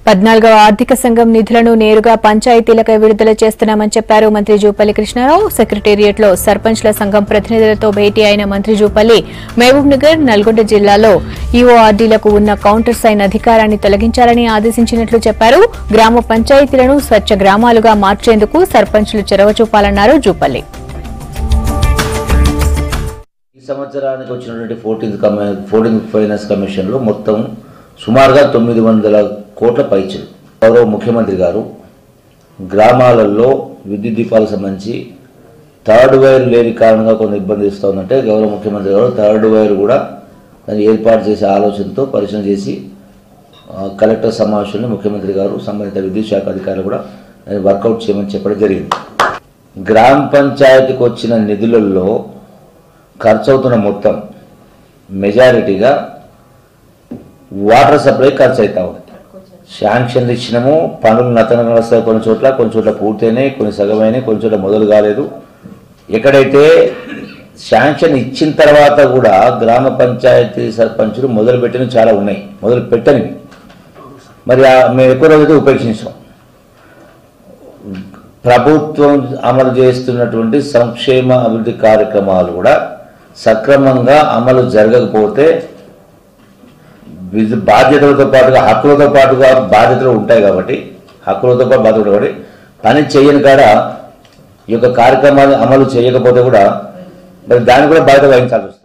పద్నాలుగవ ఆర్థిక సంఘం నిధులను నేరుగా పంచాయతీలకే విడుదల చేస్తున్నామని చెప్పారు మంత్రి జూపల్లి కృష్ణారావు సెక్రటేరియట్ లో సర్పంచ్ల సంఘం ప్రతినిధులతో భేటీ అయిన మంత్రి జూపల్లి మహబూబ్ నగర్ నల్గొండ జిల్లాలో ఈఓఆర్డీలకు ఉన్న కౌంటర్ సైన్ అధికారాన్ని తొలగించాలని ఆదేశించినట్లు చెప్పారు గ్రామ పంచాయతీలను స్వచ్ఛ గ్రామాలుగా మార్చేందుకు సర్పంచ్లు చొరవ చూపాలన్నారు జూపల్లి ఈ సంవత్సరానికి వచ్చినటువంటి ఫోర్టీన్త్ కమి ఫోర్టీన్త్ ఫైనాన్స్ కమిషన్లో మొత్తం సుమారుగా తొమ్మిది వందల కోట్ల పైచలు గౌరవ ముఖ్యమంత్రి గారు గ్రామాలలో విద్యుత్ దీపాలకు సంబంధించి థర్డ్ వైర్ లేని కారణంగా కొంత ఇబ్బంది ఇస్తూ ఉందంటే గౌరవ ముఖ్యమంత్రి గారు థర్డ్ వైర్ కూడా దాన్ని ఏర్పాటు చేసే ఆలోచనతో పరిశీలన చేసి ఆ, కలెక్టర్ సమావేశంలో ముఖ్యమంత్రి గారు సంబంధిత విద్యుత్ శాఖ అధికారులు కూడా దాన్ని వర్కౌట్ చేయమని చెప్పడం జరిగింది గ్రామ పంచాయతీకి వచ్చిన నిధులలో ఖర్చు అవుతున్న మొత్తం మెజారిటీగా వాటర్ సప్లై ఖర్చు అవుతా ఉంది శాంక్షన్లు ఇచ్చినాము పనులు నతనంగా వస్తాయి కొన్ని చోట్ల కొన్ని చోట్ల పూర్తయినాయి కొన్ని సగమైనాయి కొన్ని చోట్ల మొదలు కాలేదు ఎక్కడైతే శాంక్షన్ ఇచ్చిన తర్వాత కూడా గ్రామ పంచాయతీ సర్పంచులు మొదలు పెట్టినవి చాలా ఉన్నాయి మొదలు పెట్టనివి మరి ఆ మేము ఎక్కువ రోజులైతే ఉపేక్షించాం ప్రభుత్వం అమలు చేస్తున్నటువంటి సంక్షేమ అభివృద్ధి కార్యక్రమాలు కూడా సక్రమంగా అమలు జరగకపోతే విధ- బాధ్యతలతో పాటుగా హక్కులతో పాటుగా బాధ్యతలు ఉంటాయి కాబట్టి హక్కులతో పాటు బాధ్యత ఉంటాయి కాబట్టి పని చేయని కాడ ఈ యొక్క కార్యక్రమాలు అమలు చేయకపోతే కూడా మరి దాన్ని కూడా బాధ్యత వహించాల్సి వస్తుంది